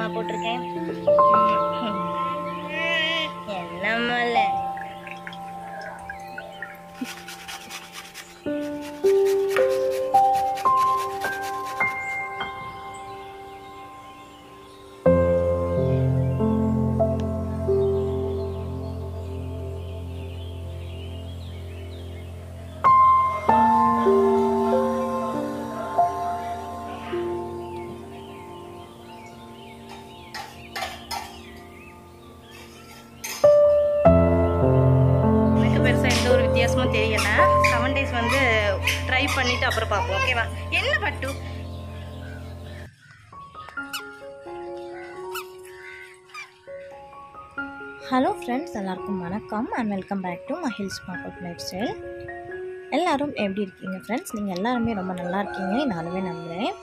என்னம்மா போட்டிருக்கேன் என்னம்மா இல்ல எனக்கு பெருசாக எந்த ஒரு வித்தியாசமும் தெரியல செவன் டேஸ் வந்து ட்ரை பண்ணிட்டு அப்புறம் பார்ப்போம் ஓகேவா என்ன பட்டு ஹலோ ஃப்ரெண்ட்ஸ் எல்லாருக்கும் வணக்கம் அண்ட் வெல்கம் பேக் டு மஹில் ஸ்மார்ட் அவுட் லைஃப் ஸ்டைல் எல்லாரும் எப்படி இருக்கீங்க ஃப்ரெண்ட்ஸ் நீங்கள் எல்லாருமே ரொம்ப நல்லா இருக்கீங்க நானுமே நம்புகிறேன்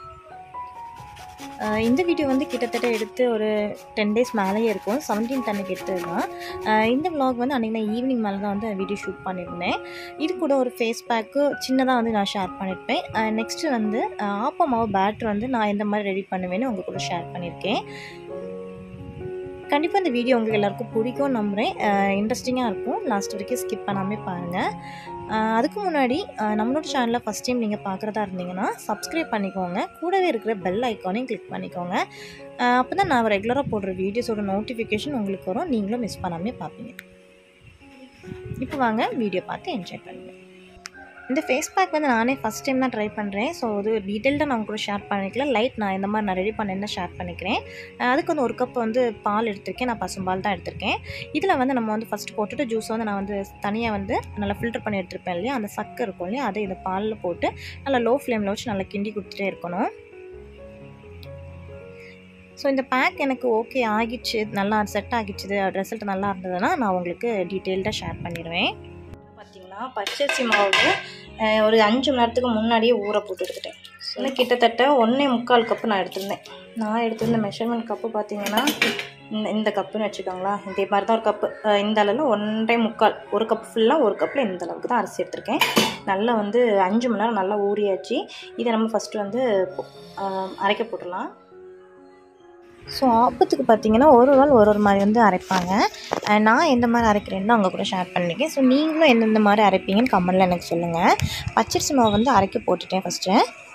அஹ் இந்த வீடியோ வந்து கிட்டத்தட்ட எடுத்து ஒரு டென் டேஸ் மேலேயே இருக்கும் செவன்டீன் அன்னைக்கு எடுத்தது தான் அஹ் இந்த vlog வந்து அன்றைக்கி நான் ஈவினிங் மேலே தான் வந்து வீடியோ ஷூட் பண்ணியிருந்தேன் இது கூட ஒரு ஃபேஸ் பேக்கு சின்னதாக வந்து நான் ஷேர் பண்ணியிருப்பேன் நெக்ஸ்ட்டு வந்து அஹ் ஆப்ப மாவு பேட்டர் வந்து நான் எந்த மாதிரி ரெடி பண்ணுவேன்னு உங்கள் கூட ஷேர் பண்ணியிருக்கேன் கண்டிப்பாக இந்த வீடியோ உங்களுக்கு எல்லாருக்கும் பிடிக்கும் நம்புகிறேன் இன்ட்ரெஸ்டிங்காக இருக்கும் லாஸ்ட் வரைக்கும் ஸ்கிப் பண்ணாமல் பாருங்கள் அஹ் அதுக்கு முன்னாடி அஹ் நம்மளோட சேனலை ஃபஸ்ட் டைம் நீங்கள் பார்க்குறதா இருந்தீங்கன்னா சப்ஸ்கிரைப் பண்ணிக்கோங்க கூடவே இருக்கிற பெல் ஐக்கானையும் கிளிக் பண்ணிக்கோங்க அப்போ தான் நான் ரெகுலராக போடுற வீடியோஸோட நோட்டிஃபிகேஷன் உங்களுக்கு வரும் நீங்களும் மிஸ் பண்ணாமல் பார்ப்பீங்க இப்போ வாங்க வீடியோ பார்த்து என்ஜாய் பண்ணுங்கள் இந்த ஃபேஸ் பேக் வந்து நானே ஃபஸ்ட் டைம் தான் ட்ரை பண்ணுறேன் ஸோ அது டீட்டெயில்டாக நான் உங்க கூட ஷேர் பண்ணிக்கல லைட் நான் இந்த மாதிரி நான் ரெடி பண்ணேன்னு ஷேர் பண்ணிக்கிறேன் அஹ் அதுக்கு வந்து ஒரு கப் வந்து பால் எடுத்திருக்கேன் நான் பசும்பால் தான் எடுத்திருக்கேன் இதில் வந்து நம்ம வந்து ஃபஸ்ட் போட்டுட்டு ஜூஸ் வந்து நான் வந்து தனியாக வந்து நல்லா ஃபில்டர் பண்ணி எடுத்திருப்பேன் இல்லையா அந்த சக்கை இருக்கும் இல்லையா அதை இந்த பாலில் போட்டு நல்லா லோ ஃப்ளேமில் வச்சு நல்லா கிண்டி கொடுத்துட்டே இருக்கணும் ஸோ இந்த பேக் எனக்கு ஓகே ஆகிடுச்சு நல்லா செட் ஆகிடுச்சு ரிசல்ட் நல்லா இருந்ததுன்னா நான் உங்களுக்கு டீட்டெயில்டாக ஷேர் பண்ணிடுவேன் பார்த்தீங்கன்னா பச்சரிசி மாவு அஹ், ஒரு அஞ்சு மணி நேரத்துக்கு முன்னாடியே ஊற போட்டு எடுத்துட்டேன் ஸோ கிட்டத்தட்ட ஒன்றே முக்கால் கப்பு நான் எடுத்திருந்தேன் நான் எடுத்திருந்த மெஷர்மெண்ட் கப்பு பார்த்தீங்கன்னா இந்த இந்த கப்புன்னு வச்சுக்கோங்களேன் இதே மாதிரி தான் ஒரு கப்பு இந்த அளவில் ஒன்றே முக்கால் ஒரு கப் ஃபுல்லாக ஒரு கப்பில் இந்த அளவுக்கு தான் அரிசி எடுத்திருக்கேன் நல்லா வந்து அஞ்சு மணி நேரம் நல்லா ஊறியாச்சு இதை நம்ம ஃபஸ்ட்டு வந்து அஹ், அரைக்க போட்டுடலாம் ஸோ ஆப்பத்துக்கு பார்த்தீங்கன்னா ஒரு ஒரு நாள் ஒரு ஒரு மாதிரி வந்து அரைப்பாங்க அஹ் நான் எந்த மாதிரி அரைக்கிறேன்னு அவங்க கூட ஷேர் பண்ணியிருக்கேன் ஸோ நீங்களும் எந்தெந்த மாதிரி அரைப்பீங்கன்னு கமெண்டில் எனக்கு சொல்லுங்கள் பச்சரிசி மாவு வந்து அரைக்க போட்டுட்டேன் ஃபஸ்ட்டு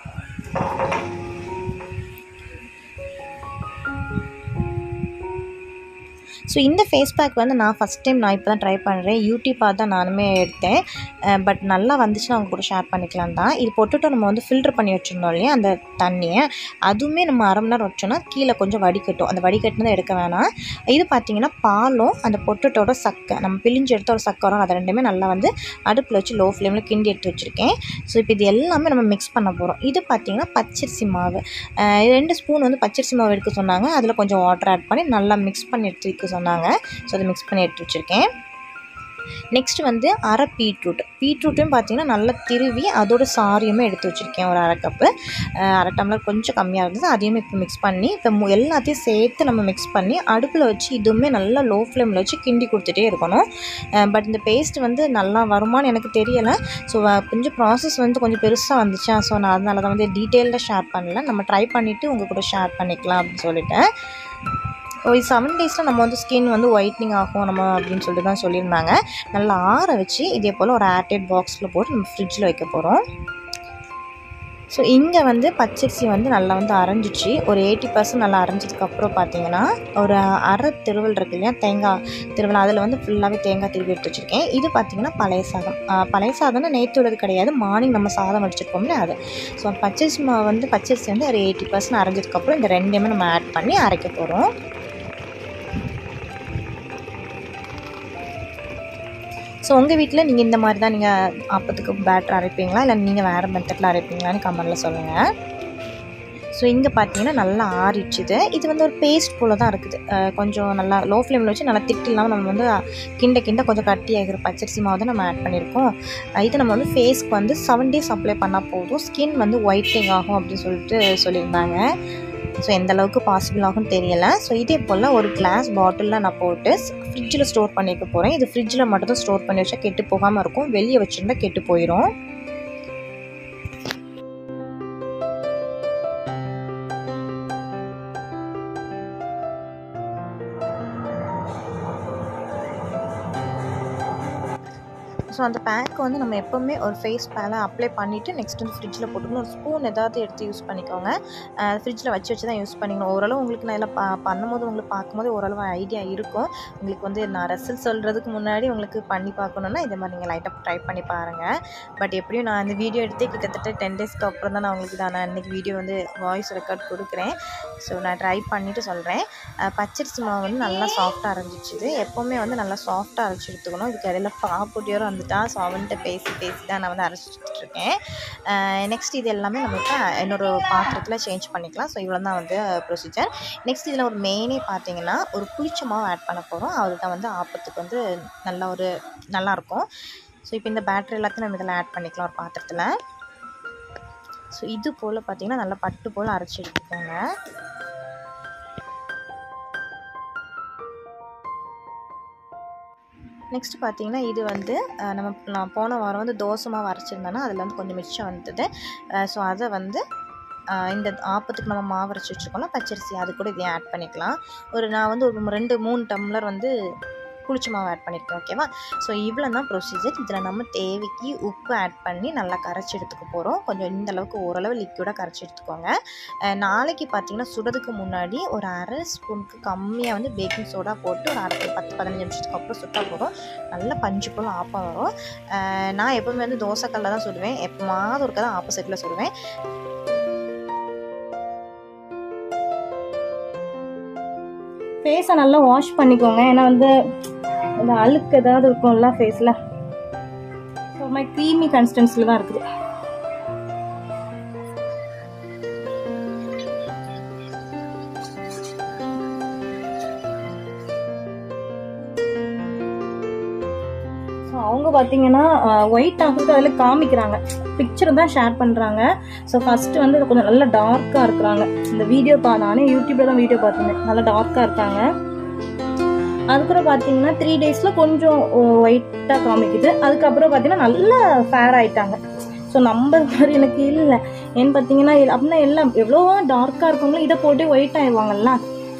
ஸோ இந்த ஃபேஸ் பேக் வந்து நான் ஃபஸ்ட் டைம் நான் இப்போ தான் ட்ரை பண்ணுறேன் யூடியூப்பாக தான் நானுமே எடுத்தேன் பட் நல்லா வந்துச்சுன்னா அவங்க கூட ஷேர் பண்ணிக்கலாம் தான் இது போட்டுட்டு நம்ம வந்து ஃபில்டர் பண்ணி வச்சுருந்தோம் இல்லையா அந்த தண்ணியை அதுவுமே நம்ம அரை மணி நேரம் வச்சோன்னா கீழே கொஞ்சம் வடிகட்டும் அந்த வடிகட்டினதை எடுக்க வேணாம் இது பார்த்தீங்கன்னா பாலும் அந்த பொட்டட்டோட சக்கை நம்ம பிழிஞ்சு எடுத்த ஒரு சக்கை வரும் அதை ரெண்டுமே நல்லா வந்து அடுப்பில் வச்சு லோ ஃப்ளேமில் கிண்டி எடுத்து வச்சுருக்கேன் ஸோ இப்போ இது எல்லாமே நம்ம மிக்ஸ் பண்ண போகிறோம் இது பார்த்தீங்கன்னா பச்சரிசி மாவு அஹ் ரெண்டு ஸ்பூன் வந்து பச்சரிசி மாவு எடுக்க சொன்னாங்க அதில் கொஞ்சம் வாட்டர் ஆட் பண்ணி நல்லா மிக்ஸ் பண்ணி எடுத்து வைக்க சொன்னாங்க ஸோ அதை மிக்ஸ் பண்ணி எடுத்து வச்சுருக்கேன் நெக்ஸ்ட் வந்து அரை பீட்ரூட் பீட்ரூட்டும் பார்த்தீங்கன்னா நல்லா திருவி அதோட சாரியுமே எடுத்து வச்சுருக்கேன் ஒரு அரை கப்பு அஹ் அரை டம்ளர் கொஞ்சம் கம்மியாக இருந்தது அதையுமே இப்போ மிக்ஸ் பண்ணி இப்போ மு- எல்லாத்தையும் சேர்த்து நம்ம மிக்ஸ் பண்ணி அடுப்பில் வச்சு இதுவுமே நல்லா லோ ஃப்ளேமில் வச்சு கிண்டி கொடுத்துட்டே இருக்கணும் பட் இந்த பேஸ்ட் வந்து நல்லா வருமான்னு எனக்கு தெரியலை ஸோ கொஞ்சம் ப்ராசஸ் வந்து கொஞ்சம் பெருசாக வந்துச்சா ஸோ நான் அதனால தான் வந்து டீட்டெயில்டாக ஷேர் பண்ணல நம்ம ட்ரை பண்ணிவிட்டு உங்கள் கூட ஷேர் பண்ணிக்கலாம் அப்படின்னு சொல்லிட்டேன் ஒரு செவன் டேஸில் நம்ம வந்து ஸ்கின் வந்து ஒயிட்னிங் ஆகும் நம்ம அப்படின்னு சொல்லிட்டு தான் சொல்லியிருந்தாங்க நல்லா ஆற வச்சு இதே போல் ஒரு ஏர்டைட் பாக்ஸில் போட்டு நம்ம ஃப்ரிட்ஜில் வைக்க போகிறோம் ஸோ இங்கே வந்து பச்சரிசி வந்து நல்லா வந்து அரைஞ்சிச்சு ஒரு எயிட்டி பர்சன்ட் நல்லா அரைஞ்சதுக்கப்புறம் பார்த்தீங்கன்னா ஒரு அரை திருவல் இருக்கு இல்லையா தேங்காய் திருவல் அதில் வந்து ஃபுல்லாகவே தேங்காய் திருவி எடுத்து வச்சுருக்கேன் இது பார்த்தீங்கன்னா பழைய சாதம் ஆஹ் பழைய சாதம்னா நேற்று உள்ளது கிடையாது மார்னிங் நம்ம சாதம் வச்சுருக்கோம்ல அது ஸோ பச்சரிசி மாவு வந்து பச்சரிசி வந்து ஒரு எயிட்டி பர்சன்ட் அரைஞ்சதுக்கப்புறம் இந்த ரெண்டையுமே நம்ம ஆட் பண்ணி அரைக்க போகிறோம் ஸோ உங்கள் வீட்டில் நீங்கள் இந்த மாதிரி தான் நீங்கள் அப்பத்துக்கு பேட்டர் அரைப்பீங்களா இல்லை நீங்கள் வேறு மெத்தடில் அரைப்பீங்களான்னு கமெண்டில் சொல்லுங்கள் ஸோ இங்கே பார்த்தீங்கன்னா நல்லா ஆறிடுச்சுது இது வந்து ஒரு பேஸ்ட் போல் தான் இருக்குது அஹ் கொஞ்சம் நல்லா லோ ஃப்ளேமில் வச்சு நல்லா திட்டு இல்லாமல் நம்ம வந்து கிண்ட கிண்ட கொஞ்சம் கட்டி ஆகிற பச்சரிசி மாவு தான் நம்ம ஆட் பண்ணியிருக்கோம் அஹ் இது நம்ம வந்து ஃபேஸ்க்கு வந்து செவன் டேஸ் அப்ளை பண்ணால் போதும் ஸ்கின் வந்து ஒயிட்டிங் ஆகும் அப்படின்னு சொல்லிட்டு சொல்லியிருந்தாங்க ஸோ எந்த அளவுக்கு பாசிபிள் ஆகும் தெரியலை ஸோ இதே போல் ஒரு கிளாஸ் பாட்டிலில் நான் போட்டு ஃப்ரிட்ஜில் ஸ்டோர் பண்ணிக்க போகிறேன் இது ஃப்ரிட்ஜில் மட்டும் தான் ஸ்டோர் பண்ணி வச்சா கெட்டு போகாமல் இருக்கும் வெளியே வச்சுருந்தா கெட்டு போயிடும் ஸோ அந்த பேக் வந்து நம்ம எப்போவுமே ஒரு ஃபேஸ் பேலை அப்ளை பண்ணிவிட்டு நெக்ஸ்ட் வந்து ஃப்ரிட்ஜில் போட்டுக்கணும் ஒரு ஸ்பூன் ஏதாவது எடுத்து யூஸ் பண்ணிக்கோங்க ஃப்ரிட்ஜில் வச்சு வச்சு தான் யூஸ் பண்ணிக்கணும் ஓரளவு உங்களுக்கு நான் இதில் பா பண்ணும்போது உங்களுக்கு பார்க்கும்போது ஓரளவு ஐடியா இருக்கும் உங்களுக்கு வந்து நான் ரிசல்ட் சொல்கிறதுக்கு முன்னாடி உங்களுக்கு பண்ணி பார்க்கணுன்னா இந்த மாதிரி நீங்கள் லைட்டாக ட்ரை பண்ணி பாருங்கள் பட் எப்படியும் நான் இந்த வீடியோ எடுத்தே கிட்டத்தட்ட டென் டேஸ்க்கு அப்புறம் தான் நான் உங்களுக்கு நான் இன்றைக்கி வீடியோ வந்து வாய்ஸ் ரெக்கார்ட் கொடுக்குறேன் ஸோ நான் ட்ரை பண்ணிவிட்டு சொல்கிறேன் பச்சரிசி மாவு வந்து நல்லா சாஃப்டாக அரைஞ்சிச்சுது எப்போவுமே வந்து நல்லா சாஃப்டாக அரைச்சி எடுத்துக்கணும் இதுக்கு இடையில பாப்புட்டியோரும் வந்துட்டா ஸோ அவன்கிட்ட பேசி பேசி தான் நான் வந்து அரைச்சிட்டு இருக்கேன் நெக்ஸ்ட் இது எல்லாமே நம்ம இப்போ இன்னொரு பாத்திரத்தில் சேஞ்ச் பண்ணிக்கலாம் ஸோ இவ்வளோ தான் வந்து ப்ரொசீஜர் நெக்ஸ்ட் இதில் ஒரு மெயினே பார்த்தீங்கன்னா ஒரு புளிச்ச மாவு ஆட் பண்ண போகிறோம் அதுதான் வந்து ஆப்பத்துக்கு வந்து நல்ல ஒரு நல்லாயிருக்கும் ஸோ இப்போ இந்த பேட்டரி எல்லாத்தையும் நம்ம இதில் ஆட் பண்ணிக்கலாம் ஒரு பாத்திரத்தில் ஸோ இது போல் பார்த்தீங்கன்னா நல்லா பட்டு போல் அரைச்சி எடுத்துக்கோங்க நெக்ஸ்ட் பார்த்தீங்கன்னா இது வந்து அஹ், நம்ம நான் போன வாரம் வந்து தோசை மாவு அரைச்சிருந்தேன்னா அதில் வந்து கொஞ்சம் மிச்சம் வந்தது ஸோ அதை வந்து அஹ், இந்த ஆப்பத்துக்கு நம்ம மாவு அரைச்சி வச்சுருக்கோம்ல பச்சரிசி அது கூட இதையும் ஆட் பண்ணிக்கலாம் ஒரு நான் வந்து ஒரு ரெண்டு மூணு டம்ளர் வந்து புளிச்ச மாவு ஆட் பண்ணியிருக்கேன் ஓகேவா ஸோ இவ்வளோ தான் ப்ரொசீஜர் இதில் நம்ம தேவைக்கு உப்பு ஆட் பண்ணி நல்லா கரைச்சி எடுத்துக்க போகிறோம் கொஞ்சம் இந்த அளவுக்கு ஓரளவு லிக்விடாக கரைச்சி எடுத்துக்கோங்க அஹ், நாளைக்கு பார்த்தீங்கன்னா சுடுறதுக்கு முன்னாடி ஒரு அரை ஸ்பூனுக்கு கம்மியாக வந்து பேக்கிங் சோடா போட்டு ஒரு அரை பத்து பதினஞ்சு நிமிஷத்துக்கு அப்புறம் சுட்டால் போதும் நல்ல பஞ்சு போல் ஆப்பம் வரும் அஹ், நான் எப்பவுமே வந்து தோசைக்கல்ல தான் சுடுவேன் எப்போமாவது ஒருக்க தான் ஆப்போசிட்டில் சுடுவேன் ஃபேஸை நல்லா வாஷ் பண்ணிக்கோங்க ஏன்னா வந்து இந்த அழுக்கு ஏதாவது இருக்கும்ல ஃபேஸில் ஸோ மாதிரி க்ரீமி கன்சிஸ்டன்சியில் தான் இருக்குது ஸோ அவங்க பார்த்தீங்கன்னா ஒயிட் ஆகுறது அதில் காமிக்கிறாங்க பிக்சர் தான் ஷேர் பண்ணுறாங்க ஸோ ஃபஸ்ட்டு வந்து இது கொஞ்சம் நல்லா டார்க்காக இருக்கிறாங்க இந்த வீடியோ பா நானே யூடியூப்ல தான் வீடியோ பார்த்துருந்தேன் நல்லா டார்க்காக இருக்காங்க அதுக்கப்புறம் பார்த்தீங்கன்னா த்ரீ டேஸில் கொஞ்சம் ஒயிட்டாக காமிக்குது அதுக்கப்புறம் பார்த்தீங்கன்னா நல்லா ஃபேர் ஆயிட்டாங்க ஸோ நம்ப மாதிரி எனக்கு இல்லை ஏன்னு பார்த்தீங்கன்னா இது- அப்படின்னா எல்லாம் எவ்வளோ டார்க்காக இருக்கவங்களும் இதை போட்டு ஒயிட் ஆயிடுவாங்கல்ல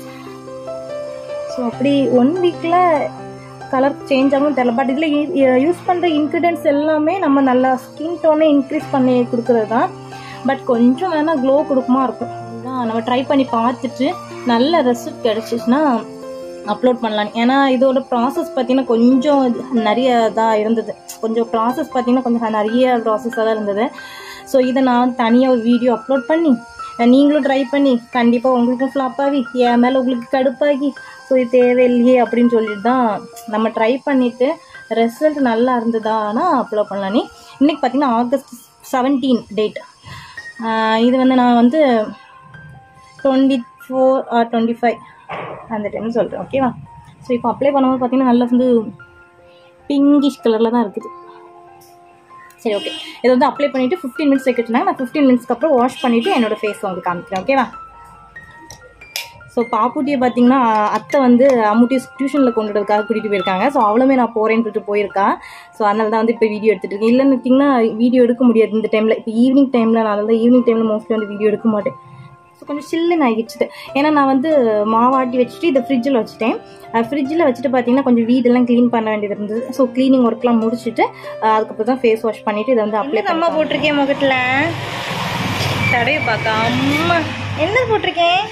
ஸோ அப்படி ஒன் வீக்கில் கலர் சேஞ்ச் ஆகும் தெரியல பட் இதில் யூஸ் பண்ணுற இன்க்ரீடியன்ஸ் எல்லாமே நம்ம நல்லா ஸ்கின் டோனை இன்க்ரீஸ் பண்ணி கொடுக்குறது தான் பட் கொஞ்சம் வேணால் க்ளோ கொடுக்குமா இருக்கும் அதுதான் நம்ம ட்ரை பண்ணி பார்த்துட்டு நல்ல ரிசல்ட் கிடச்சிச்சுன்னா அப்லோட் பண்ணலாம் ஏன்னா இதோட ப்ராசஸ் பார்த்தீங்கன்னா கொஞ்சம் இது நிறைய இதாக இருந்தது கொஞ்சம் ப்ராசஸ் பார்த்தீங்கன்னா கொஞ்சம் நிறைய ப்ராசஸாக தான் இருந்தது ஸோ இதை நான் தனியாக ஒரு வீடியோ அப்லோட் பண்ணி அஹ் நீங்களும் ட்ரை பண்ணி கண்டிப்பாக உங்களுக்கும் ஃப்ளாப் ஆகி என் மேலே உங்களுக்கு கடுப்பாகி ஸோ இது தேவையில்லையே அப்படின்னு சொல்லிட்டு தான் நம்ம ட்ரை பண்ணிவிட்டு ரிசல்ட் நல்லா இருந்ததானா அப்லோட் பண்ணலாம் நீ இன்றைக்கி பார்த்தீங்கன்னா ஆகஸ்ட் செவன்டீன் டேட் இது வந்து நான் வந்து twenty four or twenty five அந்த டைம் சொல்கிறேன் ஓகேவா ஸோ இப்போ அப்ளை பண்ணும்போது பார்த்தீங்கன்னா நல்லா வந்து பிங்கிஷ் கலரில் தான் இருக்குது சரி ஓகே இதை வந்து அப்ளை பண்ணிவிட்டு ஃபிஃப்டீன் மினிட்ஸ் வைக்க சொன்னாங்க நான் ஃபிஃப்டீன் மினிட்ஸ்க்கு அப்புறம் வாஷ் பண்ணிவிட்டு என்னோட ஃபேஸ் உங்களுக்கு காமிக்கிறேன் ஓகேவா ஸோ பாப்புட்டியை பார்த்தீங்கன்னா அத்தை வந்து அம்முட்டி டியூஷனில் கொண்டு வரதுக்காக கூட்டிகிட்டு போயிருக்காங்க ஸோ அவளுமே நான் போகிறேன்னு சொல்லிட்டு போயிருக்கா ஸோ அதனால தான் வந்து இப்போ வீடியோ எடுத்துகிட்டு இருக்கேன் இல்லைன்னு பார்த்தீங்கன்னா வீடியோ எடுக்க முடியாது இந்த டைமில் இப்போ ஈவினிங் டைமில் நான் வந்து ஈவினிங் டைமில் மோஸ்ட்லி வந்து வீடியோ எடுக்க மாட்டேன் ஸோ கொஞ்சம் சில்லுன்னு ஆகிடுச்சு ஏன்னா நான் வந்து மாவாட்டி வச்சுட்டு இதை ஃப்ரிட்ஜில் வச்சுட்டேன் ஃப்ரிட்ஜில் வச்சுட்டு பார்த்தீங்கன்னா கொஞ்சம் வீடெல்லாம் க்ளீன் பண்ண வேண்டியது இருந்தது ஸோ க்ளீனிங் ஒர்க்லாம் முடிச்சுட்டு அஹ் அதுக்கப்புறம் தான் ஃபேஸ் வாஷ் பண்ணிவிட்டு இதை வந்து அப்ளை அம்மா போட்டிருக்கேன் முகத்தில் தடவை பார்க்க அம்மா என்ன போட்டிருக்கேன்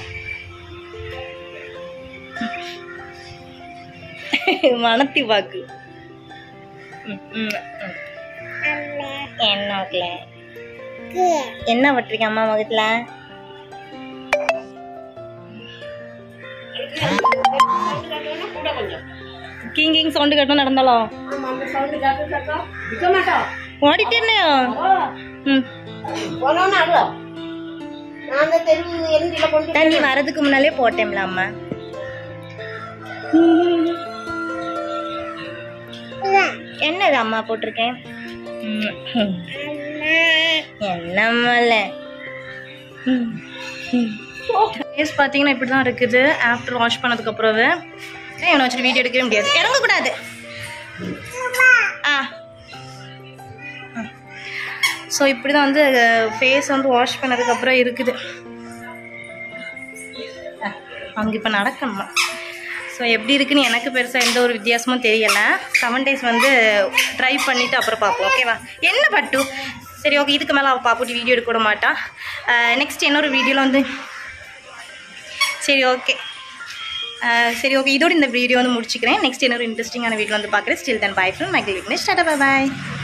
மணத்தி பாக்கு ம், ம், ம். என்ன முகத்துல என்ன போட்டிருக்கேன் அம்மா முகத்துல கிங் கிங் சவுண்டு கட்டும் நடந்தாலோ ஓடிட்டேன்னையோ ம் தண்ணி வரதுக்கு முன்னாலே போட்டேன்ல அம்மா என்னது அம்மா போட்டிருக்கேன் ம். என்னம்மால ஃபேஸ் பார்த்தீங்கன்னா இப்படி தான் இருக்குது ஆஃப்டர் வாஷ் பண்ணதுக்கு அப்புறவு இவனை வச்சுட்டு வீடியோ எடுக்கவே முடியாது இறங்கக்கூடாது ஆ ஸோ இப்படி தான் வந்து ஃபேஸ் வந்து வாஷ் பண்ணதுக்கப்புறம் இருக்குது அங்கே இப்போ நடக்கணுமா ஸோ ஸோ எப்படி இருக்குன்னு எனக்கு பெருசாக எந்த ஒரு வித்தியாசமும் தெரியலை செவன் டேஸ் வந்து ட்ரை பண்ணிவிட்டு அப்புறம் பார்ப்போம் ஓகேவா என்ன பட்டு சரி ஓகே இதுக்கு மேலே அவள் பாப்புட்டி வீடியோ எடுக்க விட மாட்டா நெக்ஸ்ட் இன்னொரு வீடியோவில் வந்து சரி ஓகே சரி ஓகே இதோட இந்த வீடியோ வந்து முடிச்சுக்கிறேன் நெக்ஸ்ட் இன்னொரு இன்ட்ரெஸ்டிங்கான வீடியோ வந்து பார்க்குறேன் still then bye from Michael Vignesh tata bye